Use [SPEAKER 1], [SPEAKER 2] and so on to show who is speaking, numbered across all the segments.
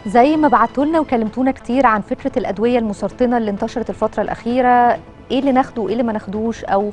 [SPEAKER 1] زي ما بعتوا لنا وكلمتونا كتير عن فكره الادويه المسرطنه اللي انتشرت الفتره الاخيره ايه اللي ناخده وايه اللي ما ناخدوش او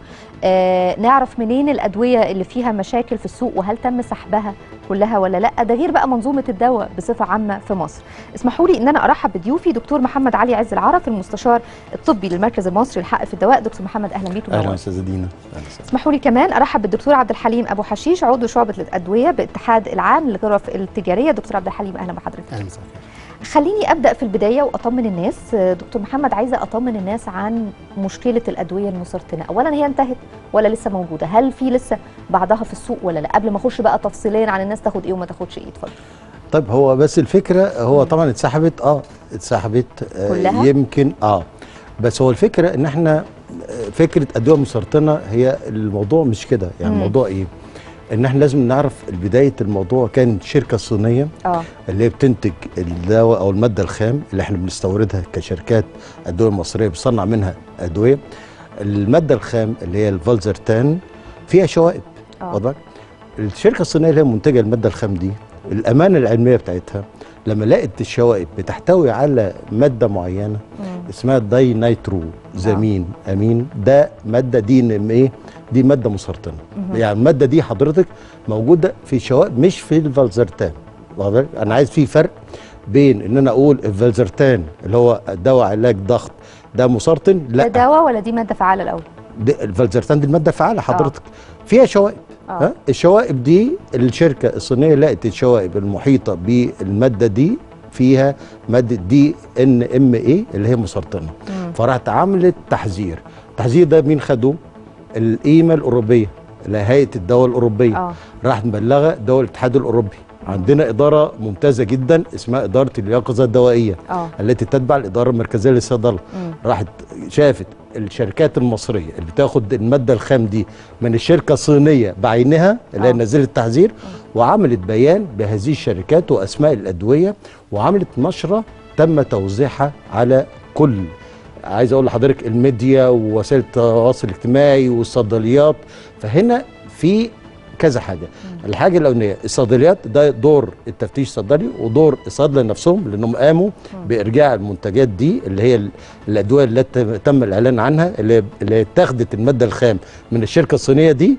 [SPEAKER 1] آه نعرف منين الادويه اللي فيها مشاكل في السوق وهل تم سحبها كلها ولا لا ده غير بقى منظومه الدواء بصفه عامه في مصر اسمحوا لي ان انا ارحب بضيوفي دكتور محمد علي عز العرف المستشار الطبي للمركز المصري للحق في الدواء دكتور محمد اهلا بيك
[SPEAKER 2] اهلا استاذه دينا اهلا وسهلا.
[SPEAKER 1] اسمحوا لي كمان ارحب بالدكتور عبد الحليم ابو حشيش عضو شعبه الادويه باتحاد العام للغرف التجاريه دكتور عبد الحليم اهلا بحضرتك
[SPEAKER 2] اهلا وسهلا
[SPEAKER 1] خليني ابدا في البدايه واطمن الناس دكتور محمد عايزه اطمن الناس عن مشكله الادويه المسرطنه اولا هي انتهت ولا لسه موجوده هل في لسه بعضها في السوق ولا لا قبل ما اخش بقى تفصيليا عن الناس تاخد ايه وما تاخدش ايه اتفضل
[SPEAKER 2] طيب هو بس الفكره هو طبعا اتسحبت اه اتسحبت آه
[SPEAKER 1] كلها؟
[SPEAKER 2] يمكن اه بس هو الفكره ان احنا آه، فكره ادويه مسرطنه هي الموضوع مش كده يعني
[SPEAKER 1] مم.
[SPEAKER 2] الموضوع ايه ان احنا لازم نعرف بدايه الموضوع كانت شركه صينيه
[SPEAKER 1] اه
[SPEAKER 2] اللي هي بتنتج الدواء او الماده الخام اللي احنا بنستوردها كشركات ادويه مصريه بتصنع منها ادويه الماده الخام اللي هي الفالزرتان فيها شوائب
[SPEAKER 1] اه
[SPEAKER 2] واضح الشركه الصينيه اللي هي منتجه الماده الخام دي الامانه العلميه بتاعتها لما لقت الشوائب بتحتوي على ماده معينه
[SPEAKER 1] مم.
[SPEAKER 2] اسمها داي نايترو زامين امين ده ماده دي ان ام ايه دي ماده مسرطنه
[SPEAKER 1] مهم.
[SPEAKER 2] يعني الماده دي حضرتك موجوده في شوائب مش في الفالزرتان واخد بالك؟ انا عايز في فرق بين ان انا اقول الفالزرتان اللي هو دواء علاج ضغط ده مسرطن
[SPEAKER 1] ده
[SPEAKER 2] لا
[SPEAKER 1] دواء ولا دي ماده فعاله الاول
[SPEAKER 2] دي الفالزرتان دي الماده فعاله حضرتك فيها شوائب
[SPEAKER 1] اه
[SPEAKER 2] ها الشوائب دي الشركه الصينيه لقت الشوائب المحيطه بالماده دي فيها ماده دي ان ام اي اللي هي مسرطنه
[SPEAKER 1] مم.
[SPEAKER 2] فراحت عملت تحذير التحذير ده مين خدوه القيمه الاوروبيه اللي هي هيئه الدواء الاوروبيه
[SPEAKER 1] اه
[SPEAKER 2] راحت مبلغه دول الاتحاد الاوروبي عندنا اداره ممتازه جدا اسمها اداره اليقظه الدوائيه
[SPEAKER 1] اه
[SPEAKER 2] التي تتبع الاداره المركزيه للصيدله
[SPEAKER 1] مم.
[SPEAKER 2] راحت شافت الشركات المصريه اللي بتاخد الماده الخام دي من الشركه الصينيه بعينها اللي هي
[SPEAKER 1] آه.
[SPEAKER 2] نزلت تحذير وعملت بيان بهذه الشركات واسماء الادويه وعملت نشره تم توزيعها على كل عايز اقول لحضرتك الميديا ووسائل التواصل الاجتماعي والصيدليات فهنا في كذا حاجه الحاجه الاولانيه الصيدليات ده دور التفتيش الصيدلي ودور الصيادله نفسهم لانهم قاموا بارجاع المنتجات دي اللي هي ال- الادويه التي تم الاعلان عنها اللي اللي اتخذت الماده الخام من الشركه الصينيه دي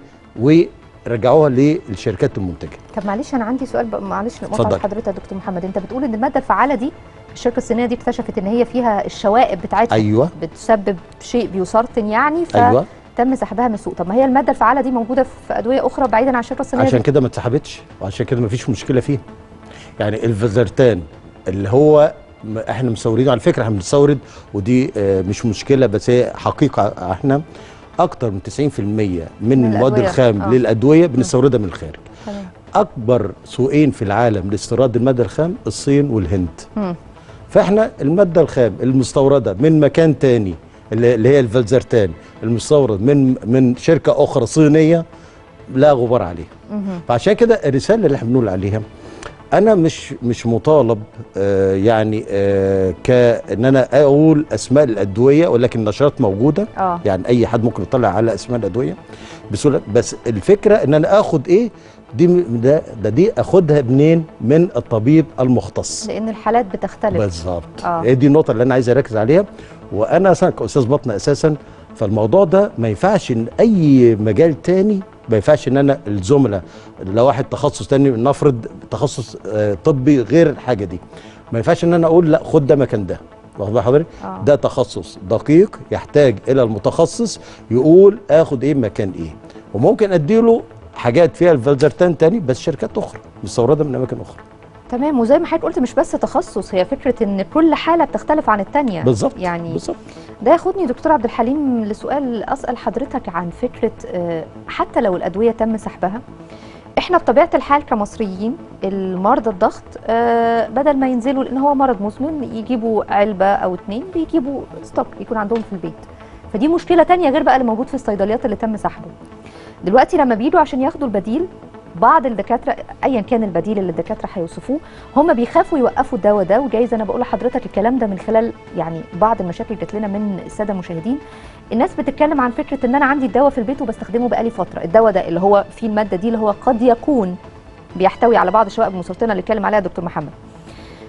[SPEAKER 2] ورجعوها للشركات المنتجه
[SPEAKER 1] طب معلش انا عندي سؤال بقى معلش مقاطعه
[SPEAKER 2] اتفضل.
[SPEAKER 1] حضرتك يا دكتور محمد انت بتقول ان الماده الفعاله دي الشركه الصينيه دي اكتشفت ان هي فيها الشوائب بتاعتها
[SPEAKER 2] ايوه
[SPEAKER 1] بتسبب شيء بيسرطن يعني
[SPEAKER 2] ايوه
[SPEAKER 1] فتم سحبها من السوق طب ما هي الماده الفعاله دي موجوده في ادويه اخرى بعيدا عن الشركه الصينيه
[SPEAKER 2] عشان
[SPEAKER 1] دي
[SPEAKER 2] كده ما اتسحبتش وعشان كده ما فيش مشكله فيها يعني الفازرتان اللي هو م- احنا مستوردين على فكره احنا بنستورد ودي آه، مش مشكله بس هي حقيقه احنا اكتر من 90% من,
[SPEAKER 1] من
[SPEAKER 2] المواد
[SPEAKER 1] الأدوية.
[SPEAKER 2] الخام
[SPEAKER 1] آه.
[SPEAKER 2] للادويه بنستوردها من الخارج
[SPEAKER 1] تمام
[SPEAKER 2] اكبر سوقين في العالم لاستيراد الماده الخام الصين والهند
[SPEAKER 1] مم.
[SPEAKER 2] فاحنا الماده الخام المستورده من مكان تاني اللي اللي هي الفالزرتان المستورد من من شركه اخرى صينيه لا غبار عليه
[SPEAKER 1] مهم.
[SPEAKER 2] فعشان كده الرساله اللي احنا بنقول عليها انا مش مش مطالب آه يعني آه كان انا اقول اسماء الادويه ولكن النشرات موجوده
[SPEAKER 1] اه
[SPEAKER 2] يعني اي حد ممكن يطلع على اسماء الادويه بسهوله بس الفكره ان انا اخد ايه دي م- ده, ده دي اخدها منين من الطبيب المختص
[SPEAKER 1] لان الحالات بتختلف
[SPEAKER 2] بالظبط
[SPEAKER 1] آه.
[SPEAKER 2] هي دي النقطه اللي انا عايز اركز عليها وانا اصلا كاستاذ بطن اساسا فالموضوع ده ما ينفعش ان اي مجال تاني ما ينفعش ان انا الزملاء لو واحد تخصص تاني نفرض تخصص آه، طبي غير الحاجه دي ما ينفعش ان انا اقول لا خد ده مكان ده واخد بال حضرتك
[SPEAKER 1] آه.
[SPEAKER 2] ده تخصص دقيق يحتاج الى المتخصص يقول اخد ايه مكان ايه وممكن اديله حاجات فيها الفالزرتان تاني بس شركات اخرى مستورده من اماكن اخرى
[SPEAKER 1] تمام وزي ما حضرتك قلت مش بس تخصص هي فكره ان كل حاله بتختلف عن الثانيه
[SPEAKER 2] بالظبط
[SPEAKER 1] يعني
[SPEAKER 2] بالظبط
[SPEAKER 1] ده ياخدني دكتور عبد الحليم لسؤال اسال حضرتك عن فكره آه، حتى لو الادويه تم سحبها احنا بطبيعه الحال كمصريين المرضى الضغط آه، بدل ما ينزلوا لان هو مرض مزمن يجيبوا علبه او اتنين بيجيبوا ستوك يكون عندهم في البيت فدي مشكله تانية غير بقى اللي موجود في الصيدليات اللي تم سحبه دلوقتي لما بيجوا عشان ياخدوا البديل بعض الدكاتره ايا كان البديل اللي الدكاتره هيوصفوه هم بيخافوا يوقفوا الدواء ده وجايز انا بقول لحضرتك الكلام ده من خلال يعني بعض المشاكل اللي جات لنا من الساده المشاهدين الناس بتتكلم عن فكره ان انا عندي الدواء في البيت وبستخدمه بقالي فتره الدواء ده اللي هو فيه الماده دي اللي هو قد يكون بيحتوي على بعض الشوائب المسرطنه اللي اتكلم عليها دكتور محمد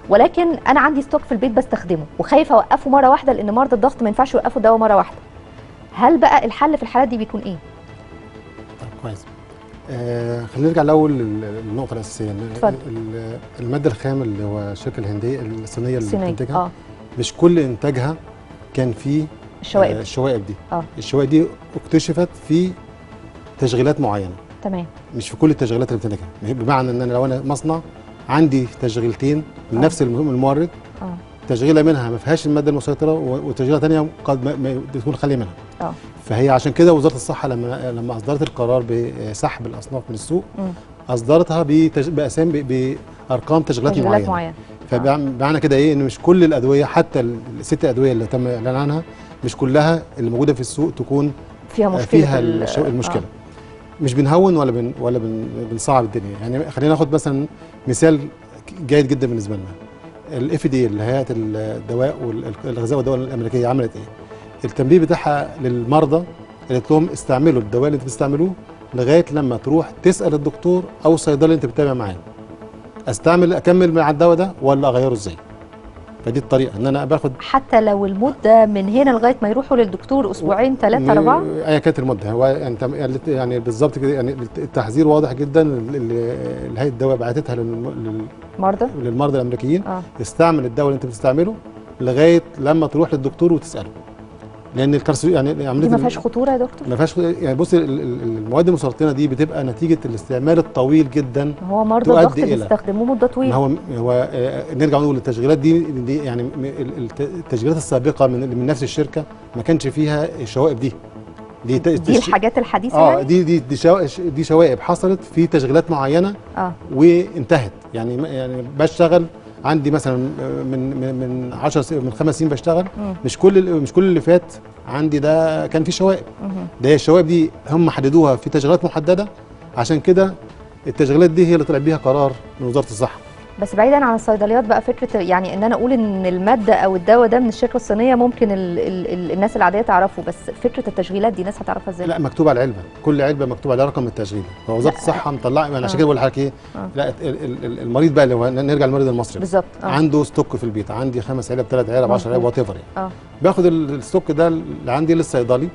[SPEAKER 1] ولكن انا عندي ستوك في البيت بستخدمه وخايفه اوقفه مره واحده لان مرضى الضغط ما ينفعش يوقفوا الدواء مره واحده هل بقى الحل في الحالات دي بيكون ايه
[SPEAKER 3] طيب كويس آه خلينا نرجع الاول لل- للنقطه الاساسيه إن
[SPEAKER 1] اتفضل.
[SPEAKER 3] ال- الماده الخام اللي هو الشركه الهنديه الصينيه اللي
[SPEAKER 1] صينية.
[SPEAKER 3] بتنتجها
[SPEAKER 1] اه
[SPEAKER 3] مش كل انتاجها كان فيه
[SPEAKER 1] الشوائب
[SPEAKER 3] آه الشوائب دي
[SPEAKER 1] اه
[SPEAKER 3] الشوائب دي اكتشفت في تشغيلات معينه
[SPEAKER 1] تمام
[SPEAKER 3] مش في كل التشغيلات اللي بتنتجها بمعنى ان انا لو انا مصنع عندي تشغيلتين من
[SPEAKER 1] آه.
[SPEAKER 3] نفس الم- المورد
[SPEAKER 1] اه
[SPEAKER 3] تشغيله منها ما فيهاش الماده المسيطره و- وتشغيله ثانيه قد ما- ما تكون خاليه منها
[SPEAKER 1] اه
[SPEAKER 3] فهي عشان كده وزاره الصحه لما لما اصدرت القرار بسحب الاصناف من السوق
[SPEAKER 1] مم.
[SPEAKER 3] اصدرتها بتج... باسامي ب- بارقام تشغيلات
[SPEAKER 1] تشغيلات
[SPEAKER 3] معينه
[SPEAKER 1] معينه
[SPEAKER 3] فمعنى كده ايه ان مش كل الادويه حتى ال- الست ادويه اللي تم الاعلان عنها مش كلها اللي موجوده في السوق تكون
[SPEAKER 1] فيها
[SPEAKER 3] آه،
[SPEAKER 1] مشكله
[SPEAKER 3] فيها
[SPEAKER 1] ال-
[SPEAKER 3] الشو- المشكله
[SPEAKER 1] آه.
[SPEAKER 3] مش بنهون ولا بن ولا بن بنصعب الدنيا يعني خلينا ناخد مثلا مثال جيد جدا بالنسبه لنا الاف دي اللي هي هيئه الدواء والغذاء والدواء الامريكيه عملت ايه التنبيه بتاعها للمرضى قالت لهم استعملوا الدواء اللي انتوا بتستعملوه لغايه لما تروح تسال الدكتور او الصيدلي اللي انت بتتابع معاه استعمل اكمل مع الدواء ده ولا اغيره ازاي فدي الطريقه ان انا باخد
[SPEAKER 1] حتى لو المده من هنا لغايه ما يروحوا للدكتور اسبوعين ثلاثه اربعه
[SPEAKER 3] ايا كانت المده هو يعني تم- يعني يعني بالظبط كده يعني التحذير واضح جدا اللي اللي هيئه الدواء بعتتها للم-
[SPEAKER 1] مرضى
[SPEAKER 3] لل- للمرضى الامريكيين
[SPEAKER 1] اه
[SPEAKER 3] استعمل الدواء اللي انت بتستعمله لغايه لما تروح للدكتور وتساله لان الكارسو يعني
[SPEAKER 1] دي
[SPEAKER 3] عمليه
[SPEAKER 1] ما
[SPEAKER 3] ال-
[SPEAKER 1] فيهاش خطوره يا دكتور
[SPEAKER 3] ما فيهاش يعني بص ال- ال- المواد المسرطنه دي بتبقى نتيجه الاستعمال الطويل جدا
[SPEAKER 1] ما هو مرضى
[SPEAKER 3] تؤدي
[SPEAKER 1] الضغط
[SPEAKER 3] إلى-
[SPEAKER 1] بيستخدموه مده
[SPEAKER 3] ما
[SPEAKER 1] طويله
[SPEAKER 3] هو هو آه، نرجع نقول التشغيلات دي, دي يعني م- ال- الت- التشغيلات السابقه من من نفس الشركه ما كانش فيها الشوائب دي دي, ت-
[SPEAKER 1] دي
[SPEAKER 3] تش-
[SPEAKER 1] الحاجات الحديثه
[SPEAKER 3] اه
[SPEAKER 1] يعني
[SPEAKER 3] دي دي دي, شوا- دي شوائب حصلت في تشغيلات معينه
[SPEAKER 1] اه
[SPEAKER 3] وانتهت يعني ما- يعني بشتغل عندي مثلا من من من 10 س- من خمس سنين بشتغل
[SPEAKER 1] مم.
[SPEAKER 3] مش كل ال- مش كل اللي فات عندي ده كان فيه شوائب
[SPEAKER 1] مهم.
[SPEAKER 3] ده هي الشوائب دي هم حددوها في تشغيلات محدده عشان كده التشغيلات دي هي اللي طلع بيها قرار من وزاره الصحه
[SPEAKER 1] بس بعيدا عن الصيدليات بقى فكره يعني ان انا اقول ان الماده او الدواء ده من الشركه الصينيه ممكن ال ال ال الناس العاديه تعرفه بس فكره التشغيلات دي الناس هتعرفها ازاي؟
[SPEAKER 3] لا مكتوب على العلبه كل علبه مكتوب عليها رقم التشغيل فوزاره
[SPEAKER 1] لا.
[SPEAKER 3] الصحه مطلعه يعني عشان
[SPEAKER 1] آه.
[SPEAKER 3] كده بقول لحضرتك ايه
[SPEAKER 1] آه.
[SPEAKER 3] لا ال- ال- ال- المريض بقى اللي هو نرجع للمريض المصري
[SPEAKER 1] بالظبط اه
[SPEAKER 3] عنده ستوك في البيت عندي خمس علب ثلاث علب 10 علب
[SPEAKER 1] مظبوط.
[SPEAKER 3] وات ايفر يعني
[SPEAKER 1] اه
[SPEAKER 3] باخد ال- الستوك ده اللي عندي للصيدلي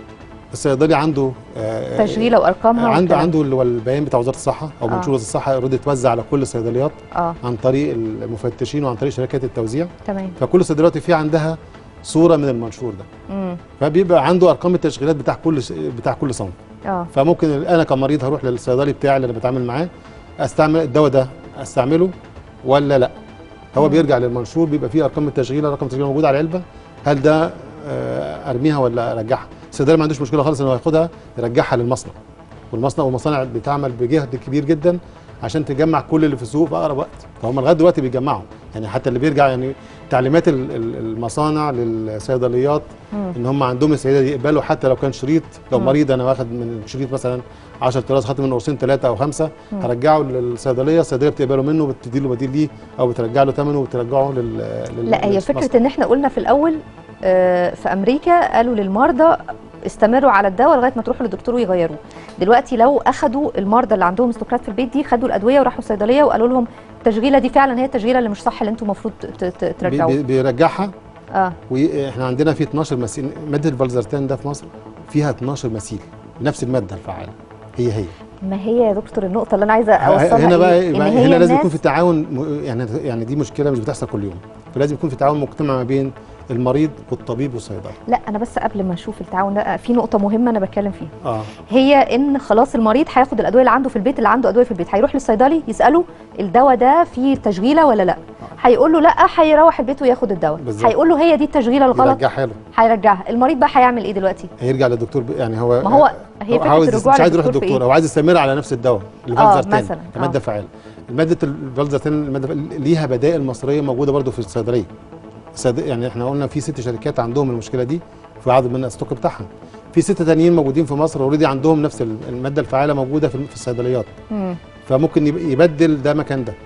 [SPEAKER 3] الصيدلي عنده آه،
[SPEAKER 1] تشغيله وارقامها
[SPEAKER 3] عنده
[SPEAKER 1] والكلام.
[SPEAKER 3] عنده اللي هو البيان بتاع وزاره الصحه او
[SPEAKER 1] آه.
[SPEAKER 3] منشور وزاره الصحه اوريدي اتوزع على كل الصيدليات
[SPEAKER 1] اه
[SPEAKER 3] عن طريق المفتشين وعن طريق شركات التوزيع
[SPEAKER 1] تمام
[SPEAKER 3] فكل الصيدليات في عندها صوره من المنشور ده
[SPEAKER 1] امم
[SPEAKER 3] فبيبقى عنده ارقام التشغيلات بتاع كل س- بتاع كل صنف
[SPEAKER 1] اه
[SPEAKER 3] فممكن انا كمريض هروح للصيدلي بتاعي اللي انا بتعامل معاه استعمل الدواء ده استعمله ولا لا هو
[SPEAKER 1] مم.
[SPEAKER 3] بيرجع للمنشور بيبقى فيه ارقام التشغيل رقم التشغيل موجود على العلبه هل ده آه، ارميها ولا ارجعها الصيدلي ما عندوش مشكله خالص انه ياخدها يرجعها للمصنع والمصنع والمصانع بتعمل بجهد كبير جدا عشان تجمع كل اللي في السوق في اقرب وقت فهم لغايه دلوقتي بيجمعوا يعني حتى اللي بيرجع يعني تعليمات ال- ال- المصانع للصيدليات
[SPEAKER 1] مم.
[SPEAKER 3] ان هم عندهم السيده دي يقبلوا حتى لو كان شريط لو
[SPEAKER 1] مم.
[SPEAKER 3] مريض انا واخد من شريط مثلا 10 طراز خدت منه قرصين ثلاثه او خمسه
[SPEAKER 1] مم.
[SPEAKER 3] هرجعه للصيدليه الصيدليه بتقبله منه بتدي له بديل ليه او بترجع له ثمنه وبترجعه لل لل-
[SPEAKER 1] لا هي
[SPEAKER 3] للمصنع.
[SPEAKER 1] فكره ان احنا قلنا في الاول آه، في امريكا قالوا للمرضى استمروا على الدواء لغايه ما تروحوا للدكتور ويغيروه دلوقتي لو اخذوا المرضى اللي عندهم استوكات في البيت دي خدوا الادويه وراحوا الصيدليه وقالوا لهم التشغيله دي فعلا هي التشغيله اللي مش صح اللي انتم المفروض ت- ت-
[SPEAKER 3] بي-
[SPEAKER 1] ترجعوها
[SPEAKER 3] بي- بيرجعها
[SPEAKER 1] اه
[SPEAKER 3] واحنا عندنا في 12 مثيل ماده الفالزرتان ده في مصر فيها 12 مثيل نفس الماده الفعاله هي هي
[SPEAKER 1] ما هي يا دكتور النقطه اللي انا عايزه اوصلها
[SPEAKER 3] هنا بقى
[SPEAKER 1] إيه؟ إن
[SPEAKER 3] بقى
[SPEAKER 1] هي
[SPEAKER 3] هنا لازم
[SPEAKER 1] الناس-
[SPEAKER 3] يكون في تعاون م- يعني يعني دي مشكله مش بتحصل كل يوم فلازم يكون في تعاون مجتمع ما بين المريض والطبيب والصيدلي
[SPEAKER 1] لا انا بس قبل ما اشوف التعاون ده في نقطه مهمه انا بتكلم فيها
[SPEAKER 3] اه
[SPEAKER 1] هي ان خلاص المريض هياخد الادويه اللي عنده في البيت اللي عنده ادويه في البيت هيروح للصيدلي يساله الدواء ده فيه تشغيله ولا لا هيقول له لا هيروح البيت وياخد الدواء
[SPEAKER 3] بالظبط.
[SPEAKER 1] هيقول له هي دي التشغيله الغلط
[SPEAKER 3] يرجعها له
[SPEAKER 1] هيرجعها المريض بقى هيعمل ايه دلوقتي
[SPEAKER 3] هيرجع للدكتور ب- يعني هو
[SPEAKER 1] ما هو هي
[SPEAKER 3] هو
[SPEAKER 1] فكره
[SPEAKER 3] عاوز
[SPEAKER 1] الرجوع
[SPEAKER 3] مش عايز يروح
[SPEAKER 1] للدكتور في
[SPEAKER 3] للدكتور
[SPEAKER 1] ايه
[SPEAKER 3] هو عايز يستمر على نفس الدواء الفالزرتان
[SPEAKER 1] مثلاً، آه.
[SPEAKER 3] كماده فعاله ماده الفالزرتان الماده ليها بدائل مصريه موجوده برضو في الصيدليه الصيد- يعني احنا قلنا في ست شركات عندهم المشكله دي في عدد من الستوك بتاعها في ستة تانيين موجودين في مصر اوريدي عندهم نفس ال- الماده الفعاله موجوده في في الصيدليات
[SPEAKER 1] مم.
[SPEAKER 3] فممكن يب- يبدل ده مكان ده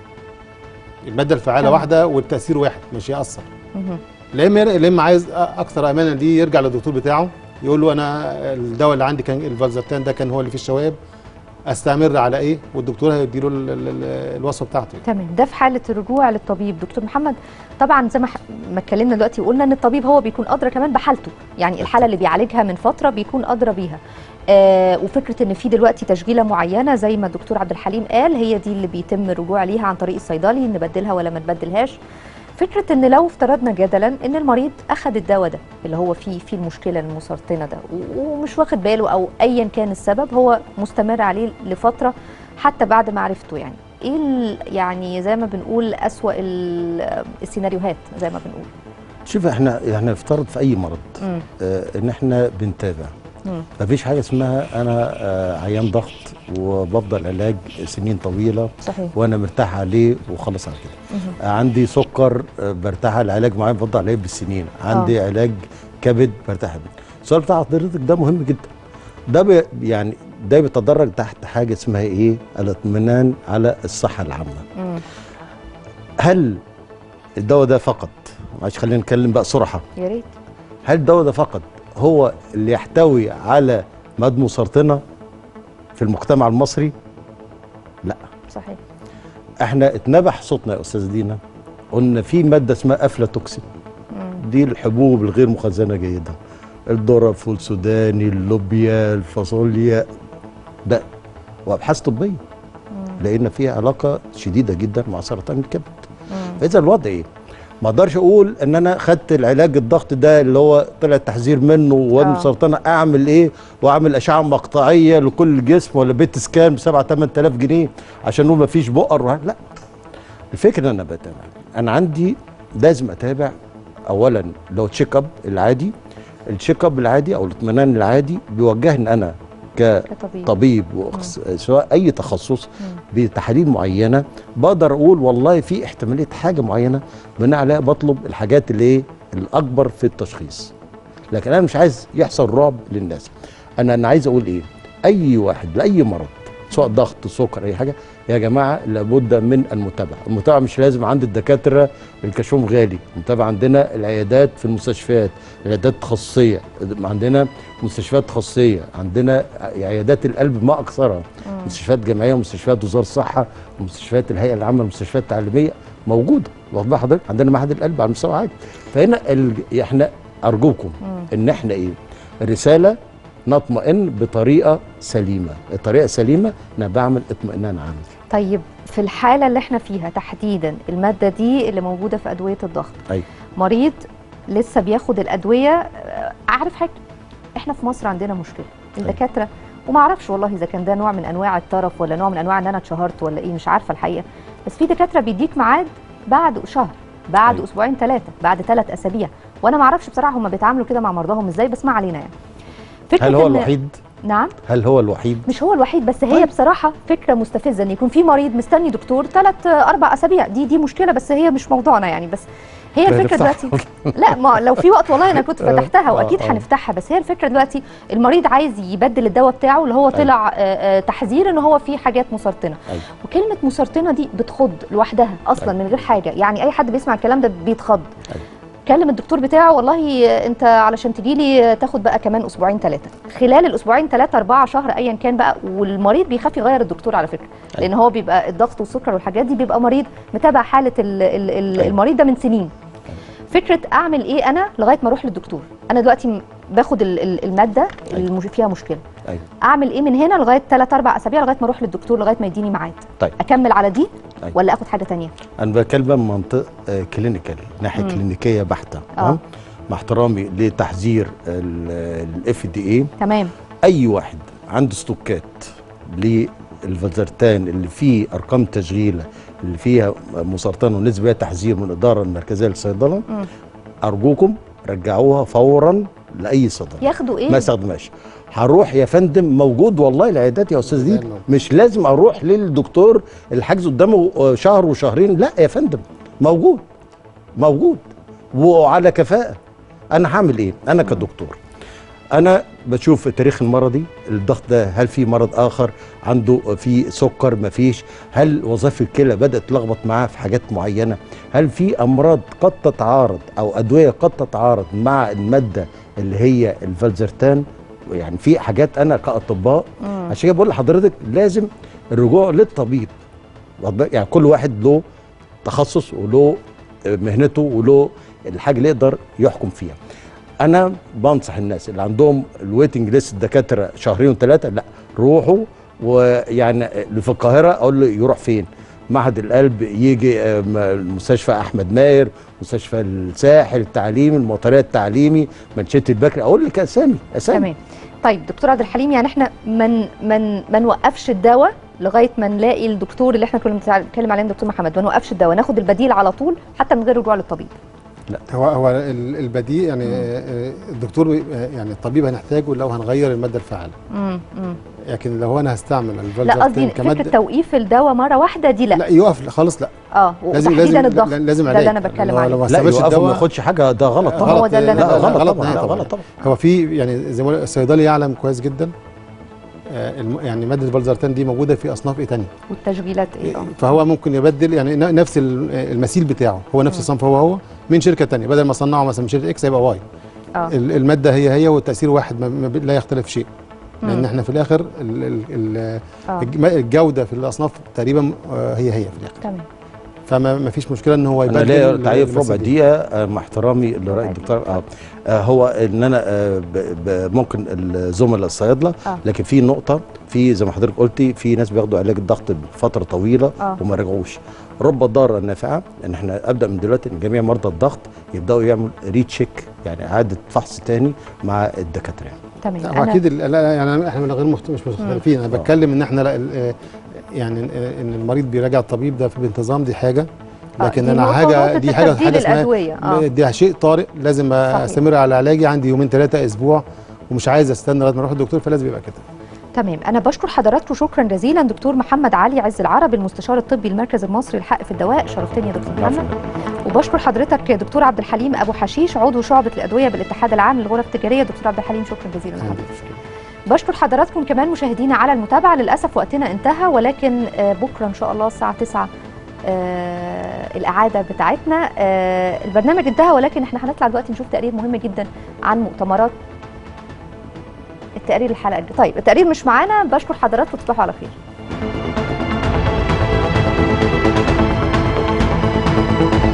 [SPEAKER 3] الماده الفعاله
[SPEAKER 1] تمام.
[SPEAKER 3] واحده والتاثير واحد مش ياثر
[SPEAKER 1] مهم.
[SPEAKER 3] لا اما لا اما عايز أ- اكثر امانا ليه يرجع للدكتور بتاعه يقول له انا الدواء اللي عندي كان الفالزرتان ده كان هو اللي فيه الشوائب استمر على ايه والدكتور هيديله ال- ال- ال- الوصفه بتاعته
[SPEAKER 1] تمام ده في حاله الرجوع للطبيب دكتور محمد طبعا زي ما ح- ما اتكلمنا دلوقتي وقلنا ان الطبيب هو بيكون ادرى كمان بحالته يعني الحاله اللي بيعالجها من فتره بيكون ادرى بيها آه وفكره ان في دلوقتي تشغيله معينه زي ما الدكتور عبد الحليم قال هي دي اللي بيتم الرجوع ليها عن طريق الصيدلي نبدلها ولا ما نبدلهاش فكره ان لو افترضنا جدلا ان المريض اخذ الدواء ده اللي هو فيه فيه المشكله المسرطنه ده و- ومش واخد باله او ايا كان السبب هو مستمر عليه لفتره حتى بعد معرفته يعني ايه ال- يعني زي ما بنقول اسوا ال- السيناريوهات زي ما بنقول
[SPEAKER 2] شوف احنا يعني نفترض في اي مرض
[SPEAKER 1] مم.
[SPEAKER 2] آه ان احنا بنتابع
[SPEAKER 1] مم.
[SPEAKER 2] مفيش حاجه اسمها انا آه عيان ضغط وبفضل علاج سنين طويله
[SPEAKER 1] صحيح
[SPEAKER 2] وانا مرتاح عليه وخلص على كده
[SPEAKER 1] مهم.
[SPEAKER 2] آه عندي سكر آه برتاح على علاج معين بفضل عليه بالسنين عندي علاج كبد برتاح بيه السؤال بتاع حضرتك ده مهم جدا ده بي يعني ده بيتدرج تحت حاجه اسمها ايه الاطمئنان على الصحه العامه
[SPEAKER 1] مم.
[SPEAKER 2] هل الدواء ده فقط معلش خلينا نتكلم بقى صراحه
[SPEAKER 1] يا ريت
[SPEAKER 2] هل الدواء ده فقط هو اللي يحتوي على مواد مسرطنه في المجتمع المصري لا
[SPEAKER 1] صحيح
[SPEAKER 2] احنا اتنبح صوتنا يا استاذ دينا قلنا في ماده اسمها افلاتوكسين
[SPEAKER 1] مم.
[SPEAKER 2] دي الحبوب الغير مخزنه جيدا الذره الفول السوداني اللوبيا الفاصوليا ده وابحاث طبيه
[SPEAKER 1] مم.
[SPEAKER 2] لقينا فيها علاقه شديده جدا مع سرطان الكبد
[SPEAKER 1] مم.
[SPEAKER 2] فاذا الوضع ايه ما اقدرش اقول ان انا خدت العلاج الضغط ده اللي هو طلع التحذير منه وانا
[SPEAKER 1] آه.
[SPEAKER 2] سرطانه اعمل ايه واعمل اشعه مقطعيه لكل الجسم ولا بيت سكان ب 7 8000 جنيه عشان نقول ما فيش بؤر وه- لا الفكره ان انا بتابع انا عندي لازم اتابع اولا لو تشيك اب العادي التشيك اب العادي او الاطمئنان العادي بيوجهني انا ك
[SPEAKER 1] كطبيب
[SPEAKER 2] طبيب وأخص... سواء اي تخصص
[SPEAKER 1] مم.
[SPEAKER 2] بتحاليل معينه بقدر اقول والله في احتماليه حاجه معينه بناء عليها بطلب الحاجات اللي ايه الاكبر في التشخيص لكن انا مش عايز يحصل رعب للناس انا انا عايز اقول ايه اي واحد لاي مرض سواء ضغط سكر اي حاجه يا جماعه لابد من المتابعه المتابعه مش لازم عند الدكاتره الكشوم غالي المتابعه عندنا العيادات في المستشفيات العيادات التخصصيه عندنا مستشفيات تخصصيه عندنا عيادات القلب ما اكثرها
[SPEAKER 1] مم.
[SPEAKER 2] مستشفيات جامعيه ومستشفيات وزاره الصحه ومستشفيات الهيئه العامه للمستشفيات التعليميه موجوده واخد بال حضرتك عندنا معهد القلب على مستوى عالي فهنا ال... احنا ارجوكم
[SPEAKER 1] مم.
[SPEAKER 2] ان احنا ايه رساله نطمئن بطريقه سليمه الطريقه السليمه انا بعمل اطمئنان عام
[SPEAKER 1] طيب في الحاله اللي احنا فيها تحديدا الماده دي اللي موجوده في ادويه الضغط
[SPEAKER 2] أيوة.
[SPEAKER 1] مريض لسه بياخد الادويه آه، عارف حاجه احنا في مصر عندنا مشكله الدكاتره وما اعرفش والله اذا كان ده نوع من انواع الطرف ولا نوع من انواع ان انا اتشهرت ولا ايه مش عارفه الحقيقه بس في دكاتره بيديك ميعاد بعد شهر بعد
[SPEAKER 2] أيوة.
[SPEAKER 1] اسبوعين ثلاثه بعد ثلاث اسابيع وانا ما اعرفش بصراحه هم بيتعاملوا كده مع مرضاهم ازاي بس ما علينا يعني فكره
[SPEAKER 2] هل هو
[SPEAKER 1] إن-
[SPEAKER 2] الوحيد
[SPEAKER 1] نعم
[SPEAKER 2] هل هو الوحيد
[SPEAKER 1] مش هو الوحيد بس هي
[SPEAKER 2] طيب.
[SPEAKER 1] بصراحه فكره مستفزه ان يكون في مريض مستني دكتور ثلاث اربع اسابيع دي دي مشكله بس هي مش موضوعنا يعني بس هي
[SPEAKER 2] لا،
[SPEAKER 1] الفكره
[SPEAKER 2] نفتحها.
[SPEAKER 1] دلوقتي لا ما لو في وقت والله انا كنت
[SPEAKER 2] آه،
[SPEAKER 1] فتحتها واكيد
[SPEAKER 2] آه، آه.
[SPEAKER 1] هنفتحها بس هي الفكره دلوقتي المريض عايز يبدل الدواء بتاعه اللي هو طلع آه، آه، تحذير ان هو فيه حاجات مسرطنه
[SPEAKER 2] أيوة.
[SPEAKER 1] وكلمه مسرطنه دي بتخض لوحدها اصلا من غير حاجه يعني اي حد بيسمع الكلام ده بيتخض
[SPEAKER 2] أيوة.
[SPEAKER 1] كلم الدكتور بتاعه والله انت علشان تجي لي تاخد بقى كمان اسبوعين ثلاثه خلال الاسبوعين ثلاثه اربعه شهر ايا كان بقى والمريض بيخاف يغير الدكتور على فكره لان هو بيبقى الضغط والسكر والحاجات دي بيبقى مريض متابع حاله ال ال ال
[SPEAKER 2] أيوة.
[SPEAKER 1] المريض ده من سنين فكره اعمل ايه انا لغايه ما اروح للدكتور انا دلوقتي م- باخد ال- ال- الماده اللي مش فيها مشكله
[SPEAKER 2] أيوة.
[SPEAKER 1] اعمل ايه من هنا لغايه 3 4 اسابيع لغايه ما اروح للدكتور لغايه ما يديني ميعاد
[SPEAKER 2] طيب.
[SPEAKER 1] اكمل على دي
[SPEAKER 2] أيوة.
[SPEAKER 1] ولا اخد حاجه تانية
[SPEAKER 2] انا بتكلم من منطق آه، كلينيكال ناحيه
[SPEAKER 1] مم.
[SPEAKER 2] كلينيكيه بحته
[SPEAKER 1] آه.
[SPEAKER 2] تمام؟ مع احترامي لتحذير الاف دي اي
[SPEAKER 1] تمام
[SPEAKER 2] اي واحد عنده ستوكات للفازرتان اللي فيه ارقام تشغيله اللي فيها مسرطان ونسبه تحذير من الاداره المركزيه للصيدله
[SPEAKER 1] مم.
[SPEAKER 2] ارجوكم رجعوها فورا لاي صيدله
[SPEAKER 1] ياخدوا ايه
[SPEAKER 2] ما استخدمهاش هروح يا فندم موجود والله العيادات يا استاذ دي
[SPEAKER 3] موجود.
[SPEAKER 2] مش لازم اروح للدكتور الحجز قدامه آه، شهر وشهرين لا يا فندم موجود موجود وعلى كفاءه انا هعمل ايه انا كدكتور انا بشوف التاريخ المرضي الضغط ده هل في مرض اخر عنده في سكر ما فيش هل وظائف الكلى بدات تلخبط معاه في حاجات معينه هل في امراض قد تتعارض او ادويه قد تتعارض مع الماده اللي هي الفالزرتان يعني في حاجات انا كاطباء
[SPEAKER 1] مم.
[SPEAKER 2] عشان كده بقول لحضرتك لازم الرجوع للطبيب واخد بالك؟ يعني كل واحد له تخصص وله مهنته وله الحاجه اللي يقدر يحكم فيها انا بنصح الناس اللي عندهم الويتنج ليست الدكاتره شهرين وثلاثه لا روحوا ويعني اللي في القاهره اقول له يروح فين معهد القلب يجي آه، م- مستشفى احمد ماهر مستشفى الساحل التعليمي المطريه التعليمي منشيه البكري اقول لك اسامي اسامي
[SPEAKER 1] تمام طيب دكتور عبد الحليم يعني احنا من من ما نوقفش الدواء لغايه ما نلاقي الدكتور اللي احنا كنا بنتكلم عليه دكتور محمد ما نوقفش الدواء ناخد البديل على طول حتى من غير رجوع للطبيب
[SPEAKER 3] هو هو ال- البديل يعني آه، الدكتور بي- آه، يعني الطبيب هنحتاجه لو هنغير الماده الفعاله
[SPEAKER 1] مم. مم.
[SPEAKER 3] لكن لو انا هستعمل
[SPEAKER 1] لا
[SPEAKER 3] الفالزارتان
[SPEAKER 1] قصدي فكره
[SPEAKER 3] كماده
[SPEAKER 1] توقيف الدواء مره واحده دي لا,
[SPEAKER 3] لا يقف خالص لا
[SPEAKER 1] اه
[SPEAKER 3] لازم
[SPEAKER 1] وتحديدا
[SPEAKER 3] لازم
[SPEAKER 1] الضغط
[SPEAKER 3] لا- لازم
[SPEAKER 1] ده
[SPEAKER 3] علاج
[SPEAKER 1] اللي انا بتكلم
[SPEAKER 3] لو-
[SPEAKER 1] عليه
[SPEAKER 3] لو ما
[SPEAKER 2] لا
[SPEAKER 3] استعملش
[SPEAKER 2] يوقفوا ما
[SPEAKER 3] الدواء
[SPEAKER 2] ياخدش حاجه ده غلط طبعا
[SPEAKER 1] هو ده اللي أنا
[SPEAKER 2] لا
[SPEAKER 1] بقوله.
[SPEAKER 2] غلط
[SPEAKER 3] غلط
[SPEAKER 2] طبعا
[SPEAKER 3] نهائي
[SPEAKER 2] لا
[SPEAKER 3] طبعا.
[SPEAKER 2] غلط طبعا
[SPEAKER 3] هو في يعني زي ما بقول الصيدلي يعلم كويس جدا آه، الم- يعني ماده الفالزارتان دي موجوده في اصناف ايه تانية
[SPEAKER 1] والتشغيلات ايه اه
[SPEAKER 3] فهو ممكن يبدل يعني ن- نفس ال- المثيل بتاعه هو نفس الصنف هو هو من شركه تانية بدل ما صنعه مثلا من شركه اكس هيبقى واي
[SPEAKER 1] اه
[SPEAKER 3] ال- الماده هي هي والتاثير واحد ما- ما ب- لا يختلف شيء لان
[SPEAKER 1] مم.
[SPEAKER 3] احنا في الاخر ال- ال- ال-
[SPEAKER 1] اه
[SPEAKER 3] الج- الجوده في الاصناف تقريبا آه، هي هي في الاخر
[SPEAKER 1] تمام
[SPEAKER 3] فما ما فيش مشكله ان هو
[SPEAKER 2] انا
[SPEAKER 3] يبدل
[SPEAKER 2] ليا
[SPEAKER 3] ال-
[SPEAKER 2] تعليق في ربع
[SPEAKER 3] المثيل دي.
[SPEAKER 2] دقيقه آه، مع احترامي لراي
[SPEAKER 1] ربع
[SPEAKER 2] الدكتور آه. آه هو ان انا آه ب- ب- ممكن الزملاء الصيادله
[SPEAKER 1] آه.
[SPEAKER 2] لكن في نقطه في زي ما حضرتك قلتي في ناس بياخدوا علاج الضغط فتره طويله
[SPEAKER 1] آه.
[SPEAKER 2] وما رجعوش رب الضاره النافعه ان احنا ابدا من دلوقتي ان جميع مرضى الضغط يبداوا يعملوا ريتشيك يعني اعاده فحص تاني مع الدكاتره يعني.
[SPEAKER 1] تمام
[SPEAKER 3] لا، هو اكيد ال- لا لا يعني احنا من غير مخت... مش مختلفين انا
[SPEAKER 2] آه.
[SPEAKER 3] بتكلم ان احنا لا ال- آه، يعني آه، ان المريض بيراجع الطبيب ده في بانتظام دي حاجه
[SPEAKER 1] آه،
[SPEAKER 3] لكن
[SPEAKER 1] دي
[SPEAKER 3] انا
[SPEAKER 1] نقطة
[SPEAKER 3] حاجه
[SPEAKER 1] ونقطة
[SPEAKER 3] دي حاجه
[SPEAKER 1] تبديل
[SPEAKER 3] حاجه اسمها
[SPEAKER 1] الأدوية، آه.
[SPEAKER 3] دي شيء طارئ لازم
[SPEAKER 1] صحيح.
[SPEAKER 3] استمر على علاجي عندي يومين ثلاثه اسبوع ومش عايز استنى لغايه ما اروح الدكتور فلازم يبقى كده
[SPEAKER 1] تمام انا بشكر حضراتكم شكرا جزيلا دكتور محمد علي عز العرب المستشار الطبي المركز المصري للحق في الدواء شرفتني يا دكتور محمد وبشكر حضرتك دكتور عبد الحليم ابو حشيش عضو شعبه الادويه بالاتحاد العام للغرف التجاريه دكتور عبد الحليم شكرا جزيلا لحضرتك بشكر حضراتكم كمان مشاهدينا على المتابعه للاسف وقتنا انتهى ولكن آه، بكره ان شاء الله الساعه 9 آه الاعاده بتاعتنا آه البرنامج انتهى ولكن احنا هنطلع دلوقتي نشوف تقرير مهم جدا عن مؤتمرات التقرير الحلقه الجايه طيب التقرير مش معانا بشكر حضراتكم تصبحوا على خير